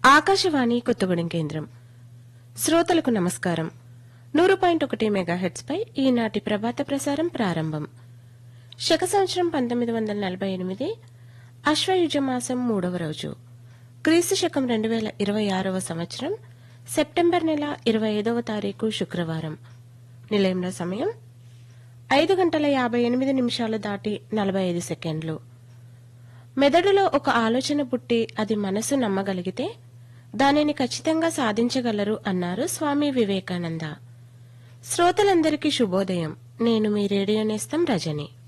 ఆకాశవాణి కొత్తగూడెం కేంద్రం శ్రోతలకు నమస్కారం నూరు పాయింట్ ఒకటి మెగాహెట్స్ పై ఈనాటి ప్రభాత ప్రసారం ప్రారంభం శక సంవత్సరం పంతొమ్మిది వందల నలభై ఎనిమిది అశ్వయుజ మాసం మూడవ రోజు క్రీస్తు శకం రెండు వేల ఇరవై ఆరవ సంవత్సరం సెప్టెంబర్ నెల ఇరవై ఐదవ తారీఖు శుక్రవారం నిలయంలో సమయం ఐదు గంటల యాభై ఎనిమిది నిమిషాలు దాటి నలభై ఐదు సెకండ్లు మెదడులో ఒక ఆలోచన పుట్టి అది మనసు నమ్మగలిగితే దానిని ఖచ్చితంగా సాధించగలరు అన్నారు స్వామి వివేకానంద శ్రోతలందరికీ శుభోదయం నేను మీ రేడియో నేస్తం రజని